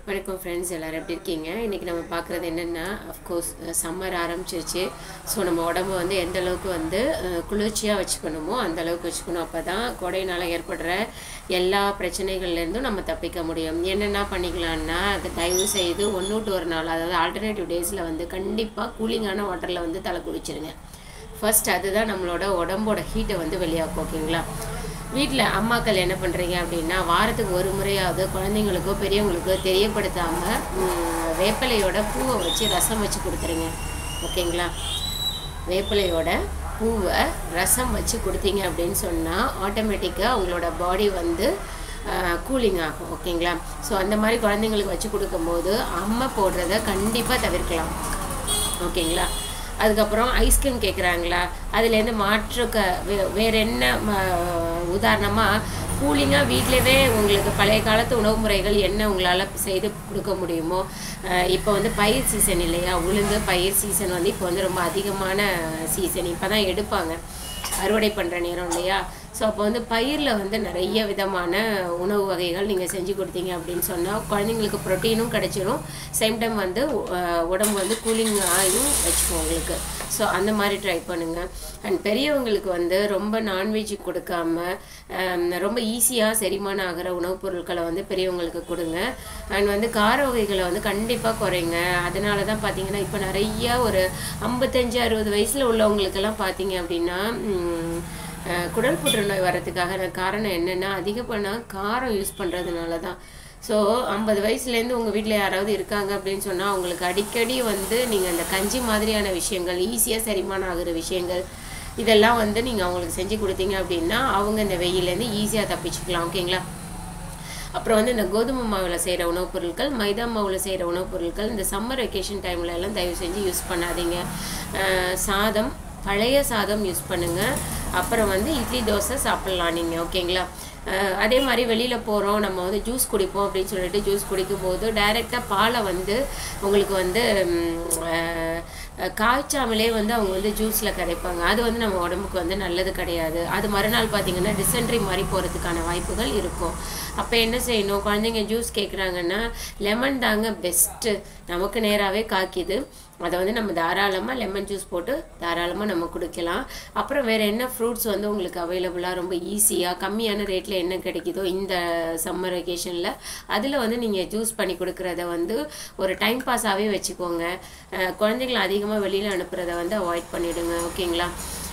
வணக்கம் ஃப்ரெண்ட்ஸ் எல்லோரும் எப்படி இருக்கீங்க இன்றைக்கி நம்ம பார்க்குறது என்னென்னா அஃப்கோர்ஸ் சம்மர் ஆரம்பிச்சிருச்சு ஸோ நம்ம உடம்பு வந்து எந்த அளவுக்கு வந்து அஹ், குளிர்ச்சியாக வச்சுக்கணுமோ அந்த அளவுக்கு வச்சுக்கணும் அப்போ தான் கொடையினால் ஏற்படுற எல்லா பிரச்சனைகள்லேருந்தும் நம்ம தப்பிக்க முடியும் என்னென்ன பண்ணிக்கலாம்னா அது தயவு செய்து ஒன்று டு ஒரு நாள் அதாவது ஆல்டர்னேட்டிவ் டேஸில் வந்து கண்டிப்பாக கூலிங்கான வாட்டரில் வந்து தலை குளிச்சிருங்க ஃபர்ஸ்ட் அதுதான் நம்மளோட உடம்போட ஹீட்டை வந்து வெளியாக்கும் ஓகேங்களா வீட்டில் அம்மாக்கள் என்ன பண்ணுறீங்க அப்படின்னா வாரத்துக்கு ஒரு முறையாவது குழந்தைங்களுக்கோ பெரியவங்களுக்கோ தெரியப்படுத்தாமல் வேப்பிலையோட பூவை வச்சு ரசம் வச்சு கொடுத்துருங்க ஓகேங்களா வேப்பிலையோட பூவை ரசம் வச்சு கொடுத்தீங்க அப்படின்னு சொன்னால் ஆட்டோமேட்டிக்காக உங்களோட பாடி வந்து கூலிங் ஆகும் ஓகேங்களா ஸோ அந்த மாதிரி குழந்தைங்களுக்கு வச்சு கொடுக்கும்போது அம்மா போடுறத கண்டிப்பாக தவிர்க்கலாம் ஓகேங்களா அதுக்கப்புறம் ஐஸ்கிரீம் கேட்குறாங்களா அதுலேருந்து மாற்று க வே வேறு என்ன உதாரணமாக கூலிங்காக வீட்டிலவே உங்களுக்கு பழைய காலத்து உணவு முறைகள் என்ன உங்களால் செய்து கொடுக்க முடியுமோ இப்போ வந்து பயிர் சீசன் இல்லையா உளுந்து பயிர் சீசன் வந்து இப்போ வந்து ரொம்ப அதிகமான சீசன் இப்போ தான் எடுப்பாங்க அறுவடை பண்ணுற நேரம் இல்லையா ஸோ அப்போ வந்து பயிரில் வந்து நிறைய விதமான உணவு வகைகள் நீங்கள் செஞ்சு கொடுத்தீங்க அப்படின்னு சொன்னால் குழந்தைங்களுக்கு ப்ரோட்டீனும் கிடைச்சிரும் சேம் டைம் வந்து அஹ், உடம்பு வந்து கூலிங் ஆகியும் வச்சுக்கும் உங்களுக்கு ஸோ அந்த மாதிரி ட்ரை பண்ணுங்கள் அண்ட் பெரியவங்களுக்கு வந்து ரொம்ப நான்வெஜ் கொடுக்காம ஹம், ரொம்ப ஈஸியாக செரிமானம் ஆகிற உணவுப் பொருட்களை வந்து பெரியவங்களுக்கு கொடுங்க அண்ட் வந்து கார வகைகளை வந்து கண்டிப்பாக குறைங்க அதனால தான் பார்த்தீங்கன்னா இப்போ நிறைய ஒரு ஐம்பத்தஞ்சு அறுபது வயசில் உள்ளவங்களுக்கெல்லாம் பார்த்தீங்க அப்படின்னா ம், அஹ், குடல் புற்றுநோய் வர்றதுக்காக காரணம் என்னென்னா அதிகப்படினா காரம் யூஸ் பண்ணுறதுனால தான் ஸோ ஐம்பது வயசுலேருந்து உங்கள் வீட்டில் யாராவது இருக்காங்க அப்படின்னு சொன்னால் அவங்களுக்கு அடிக்கடி வந்து நீங்கள் அந்த கஞ்சி மாதிரியான விஷயங்கள் ஈஸியாக செரிமானம் ஆகுற விஷயங்கள் இதெல்லாம் வந்து நீங்கள் அவங்களுக்கு செஞ்சு கொடுத்தீங்க அப்படின்னா அவங்க இந்த வெயிலேருந்து ஈஸியாக தப்பிச்சுக்கலாம் ஓகேங்களா அப்புறம் வந்து இந்த கோதுமை மாவில் செய்கிற உணவுப் பொருட்கள் மைதா மாவில் செய்கிற உணவுப் பொருட்கள் இந்த சம்மர் வெக்கேஷன் டைம்ல எல்லாம் தயவு செஞ்சு யூஸ் பண்ணாதீங்க அஹ் சாதம் பழைய சாதம் யூஸ் பண்ணுங்கள் அப்புறம் வந்து இட்லி தோசை சாப்பிட்லாம் நீங்கள் ஓகேங்களா அஹ் அதே மாதிரி வெளியில் போகிறோம் நம்ம வந்து ஜூஸ் குடிப்போம் அப்படின்னு சொல்லிட்டு ஜூஸ் குடிக்கும்போது டைரெக்டாக பாலை வந்து உங்களுக்கு வந்து ம், அஹ், அஹ், காய்ச்சாமலே வந்து அவங்க வந்து ஜூஸில் கரைப்பாங்க அது வந்து நம்ம உடம்புக்கு வந்து நல்லது கிடையாது அது மறுநாள் பார்த்தீங்கன்னா டிசென்ட்ரி மாதிரி போகிறதுக்கான வாய்ப்புகள் இருக்கும் அப்போ என்ன செய்யணும் குழந்தைங்க ஜூஸ் கேட்குறாங்கன்னா லெமன் தாங்க பெஸ்ட்டு நமக்கு நேராகவே காக்கிது அதை வந்து நம்ம தாராளமாக லெமன் ஜூஸ் போட்டு தாராளமாக நம்ம குடிக்கலாம் அப்புறம் வேறு என்ன ஃப்ரூட்ஸ் வந்து உங்களுக்கு அவைலபிளாக ரொம்ப ஈஸியாக கம்மியான ரேட்டில் என்ன கிடைக்குதோ இந்த சம்மர் வெக்கேஷனில் அதில் வந்து நீங்கள் ஜூஸ் பண்ணி கொடுக்குறத வந்து ஒரு டைம் பாஸாகவே வச்சுக்கோங்க அஹ் குழந்தைங்களை அதிகமாக வெளியில் அனுப்புறத வந்து அவாய்ட் பண்ணிவிடுங்க ஓகேங்களா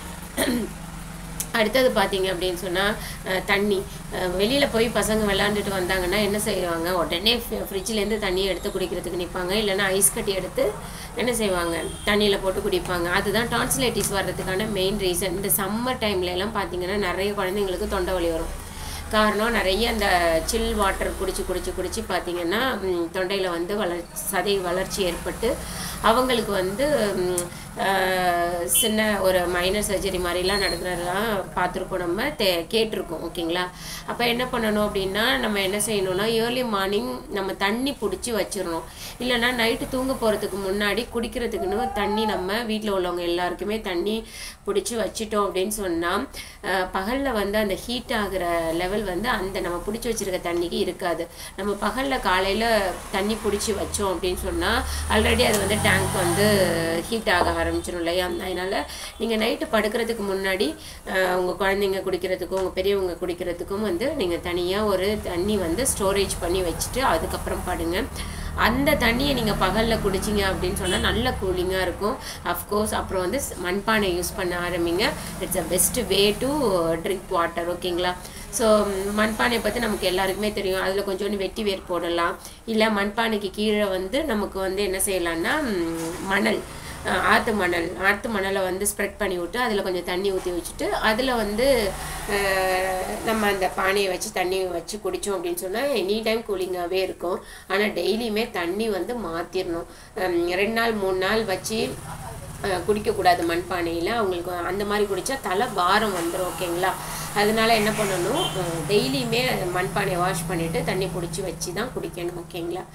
அடுத்தது பார்த்தீங்க அப்படின்னு சொன்னால் தண்ணி வெளியில் போய் பசங்க விளாண்டுட்டு வந்தாங்கன்னா என்ன செய்வாங்க உடனே ஃப்ரிட்ஜ்லேருந்து தண்ணியை எடுத்து குடிக்கிறதுக்கு நிற்பாங்க இல்லைன்னா ஐஸ் கட்டி எடுத்து என்ன செய்வாங்க தண்ணியில் போட்டு குடிப்பாங்க அதுதான் டான்சிலைட்டிஸ் வர்றதுக்கான மெயின் ரீசன் இந்த சம்மர் டைம்ல எல்லாம் பார்த்தீங்கன்னா நிறைய குழந்தைங்களுக்கு தொண்டை வலி வரும் காரணம் நிறைய அந்த சில் வாட்டர் குடிச்சு குடிச்சு குடிச்சு பார்த்தீங்கன்னா தொண்டையில் வந்து வளர் சதை வளர்ச்சி ஏற்பட்டு அவங்களுக்கு வந்து ம், ஆஹ், சின்ன ஒரு மைனர் சர்ஜரி மாதிரிலாம் நடக்கிறதெல்லாம் பார்த்துருக்கோம் நம்ம தே கேட்டிருக்கோம் ஓகேங்களா அப்போ என்ன பண்ணணும் அப்படின்னா நம்ம என்ன செய்யணும்னா ஏர்லி மார்னிங் நம்ம தண்ணி பிடிச்சி வச்சிடணும் இல்லைன்னா நைட்டு தூங்க போகிறதுக்கு முன்னாடி குடிக்கிறதுக்குன்னு தண்ணி நம்ம வீட்டில் உள்ளவங்க எல்லாருக்குமே தண்ணி பிடிச்சி வச்சிட்டோம் அப்படின்னு சொன்னால் பகலில் வந்து அந்த ஹீட் ஆகுற லெவல் வந்து அந்த நம்ம பிடிச்சி வச்சிருக்க தண்ணிக்கு இருக்காது நம்ம பகலில் காலையில் தண்ணி பிடிச்சி வச்சோம் அப்படின்னு சொன்னால் ஆல்ரெடி அது வந்து டேங்க் வந்து ஹீட் ஆக ஆரம்பிச்சிடும் இல்லையா அதனால் நீங்கள் நைட்டு படுக்கிறதுக்கு முன்னாடி அஹ், உங்க குழந்தைங்க குடிக்கிறதுக்கும் உங்கள் பெரியவங்க குடிக்கிறதுக்கும் வந்து நீங்கள் தனியாக ஒரு தண்ணி வந்து ஸ்டோரேஜ் பண்ணி வச்சுட்டு அதுக்கப்புறம் படுங்க அந்த தண்ணியை நீங்கள் பகலில் குடிச்சிங்க அப்படின்னு சொன்னால் நல்ல கூலிங்காக இருக்கும் அஃப்கோர்ஸ் அப்புறம் வந்து ஸ்- மண்பானை யூஸ் பண்ண ஆரம்பிங்க it's a best way to drink water ஓகேங்களா ஸோ மண்பானையை பற்றி நமக்கு எல்லாருக்குமே தெரியும் அதில் கொஞ்சோண்டு வெட்டி வேர் போடலாம் இல்லை மண்பானைக்கு கீழே வந்து நமக்கு வந்து என்ன செய்யலாம்னா ம், மணல் அஹ், ஆத்து மணல் ஆத்து மணலை வந்து ஸ்ப்ரெட் பண்ணி விட்டு அதில் கொஞ்சம் தண்ணி ஊற்றி வச்சுட்டு அதில் வந்து அஹ், நம்ம அந்த பானையை வச்சு தண்ணி வச்சு குடித்தோம் அப்படின்னு சொன்னால் எனி டைம் கூலிங்காகவே இருக்கும் ஆனால் டெய்லியுமே தண்ணி வந்து மாற்றிடணும் ரெண்டு நாள் மூணு நாள் வச்சு அஹ், குடிக்கக்கூடாது மண்பானையில் அவங்களுக்கு அந்த மாதிரி குடித்தா தலை பாரம் வந்துடும் ஓகேங்களா அதனால என்ன பண்ணணும் டெய்லியுமே மண்பானையை வாஷ் பண்ணிவிட்டு தண்ணி பிடிச்சி வச்சு தான் குடிக்கணும் ஓகேங்களா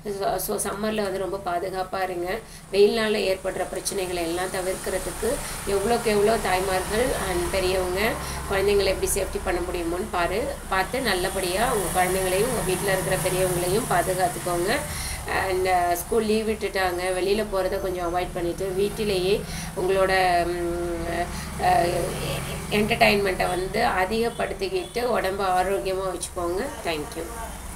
ஸோ சம்மரில் வந்து ரொம்ப பாதுகாப்பாக இருங்க வெயில்னால ஏற்படுற பிரச்சனைகளை எல்லாம் தவிர்க்கிறதுக்கு எவ்வளோக்கு எவ்வளோ தாய்மார்கள் அண்ட் பெரியவங்க குழந்தைங்களை எப்படி சேஃப்டி பண்ண முடியுமோன்னு பாரு பார்த்து நல்லபடியாக உங்கள் குழந்தைங்களையும் உங்கள் வீட்டில் இருக்கிற பெரியவங்களையும் பாதுகாத்துக்கோங்க அண்ட் ஸ்கூல் லீவ் விட்டுட்டாங்க வெளியில் போகிறத கொஞ்சம் அவாய்ட் பண்ணிவிட்டு வீட்டிலேயே உங்களோட என்டர்டைன்மெண்ட்டை வந்து அதிகப்படுத்திக்கிட்டு உடம்ப ஆரோக்கியமாக வச்சுக்கோங்க தேங்க்யூ